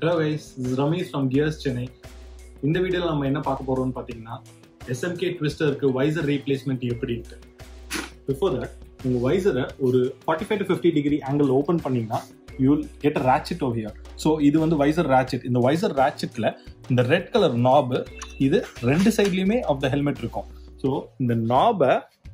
hello guys Ramesh from Gears Chennai இந்த வீடியோவில் நம்ம என்ன பார்க்க போறோம்னு பார்த்தீங்கன்னா எஸ்எம்கே ட்விஸ்டருக்கு வைசர் ரீப்ளேஸ்மெண்ட் எப்படின்ட்டு பிஃபோர் தட் உங்கள் வைசரை ஒரு forty five to fifty degree angle open பண்ணீங்கன்னா you get ratchet over here so இது வந்து வைசர் ரேட்செட் இந்த வைசர் ரேட்செட்டில் இந்த ரெட் கலர் நாபு இது ரெண்டு சைட்லேயுமே ஆஃப் த ஹெல்மெட் இருக்கும் ஸோ இந்த நாபை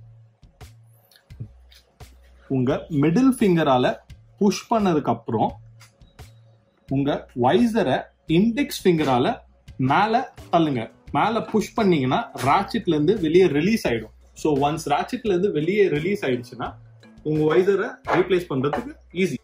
உங்கள் மிடில் ஃபிங்கரால் புஷ் பண்ணதுக்கு அப்புறம் உங்க வைசரை இண்டெக்ஸ் ஃபிங்கரால மேல தள்ளுங்க மேல புஷ் பண்ணீங்கன்னா ராட்செட்ல இருந்து வெளியே ரிலீஸ் ஆயிடும் ஸோ ஒன்ஸ் ராட்செட்ல இருந்து வெளியே ரிலீஸ் ஆயிடுச்சுன்னா உங்க வைசரை ரீப்ளேஸ் பண்றதுக்கு ஈஸி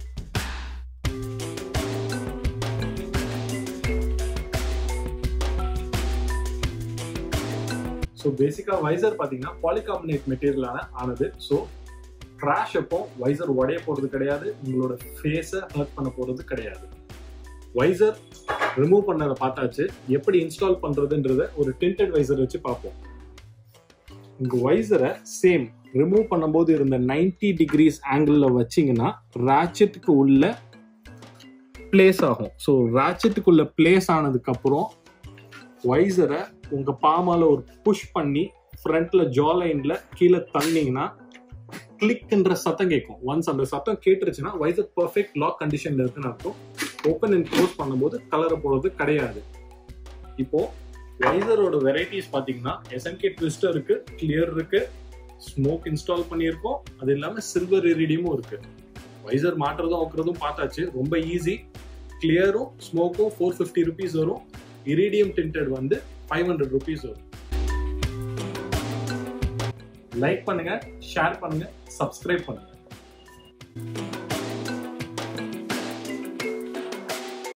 ஸோ பேசிக்கா வைசர் பாத்தீங்கன்னா பாலிகார்பனேட் மெட்டீரியலான ஆனது ஸோ கிராஷ் அப்போ வைசர் உடைய போறது கிடையாது உங்களோட ஃபேஸை ஹர்ட் பண்ண போறது கிடையாது வைசர் ரிமூவ் பண்ணதை பார்த்தாச்சு எப்படி இன்ஸ்டால் பண்றதுன்றத ஒரு டிண்டட் வைசர் வச்சு பார்ப்போம் உங்க வைசரை சேம் ரிமூவ் பண்ணும்போது இருந்த 90 டிகிரிஸ் ஆங்கிள் வச்சீங்கன்னா ராட்செட்டுக்கு உள்ள பிளேஸ் ஆகும் ஸோ ராட்செட்டுக்குள்ள பிளேஸ் ஆனதுக்கு அப்புறம் வைசரை உங்க பாமால ஒரு புஷ் பண்ணி ஃப்ரண்ட்ல ஜா லைன்ல கீழே தள்ளினீங்கன்னா கிளிக்ன்ற சத்தம் கேட்கும் ஒன்ஸ் அந்த சத்தம் கேட்டுருச்சுன்னா வைசர் பர்ஃபெக்ட் லாக் கண்டிஷன்ல இருக்குன்னு அர்த்தம் ஓப்பன் அண்ட் க்ளோஸ் பண்ணும்போது கலரை போடுறது கிடையாது இப்போ வைசரோட வெரைட்டிஸ் பாத்தீங்கன்னா எஸ்என்கே ட்விஸ்டர் இருக்கு கிளியர் இருக்கு ஸ்மோக் இன்ஸ்டால் பண்ணியிருக்கோம் அது இல்லாம சில்வர் இரிடியமும் இருக்கு வைசர் மாட்டுறதும் வைக்கிறதும் பார்த்தாச்சு ரொம்ப ஈஸி கிளியரும் ஸ்மோக்கும் ஃபோர் ஃபிஃப்டி ருபீஸ் வரும் இரிடியம் டிண்டட் வந்து ஃபைவ் ஹண்ட்ரட் ருபீஸ் வரும் லைக் பண்ணுங்க ஷேர் பண்ணுங்க சப்ஸ்கிரைப் பண்ணுங்க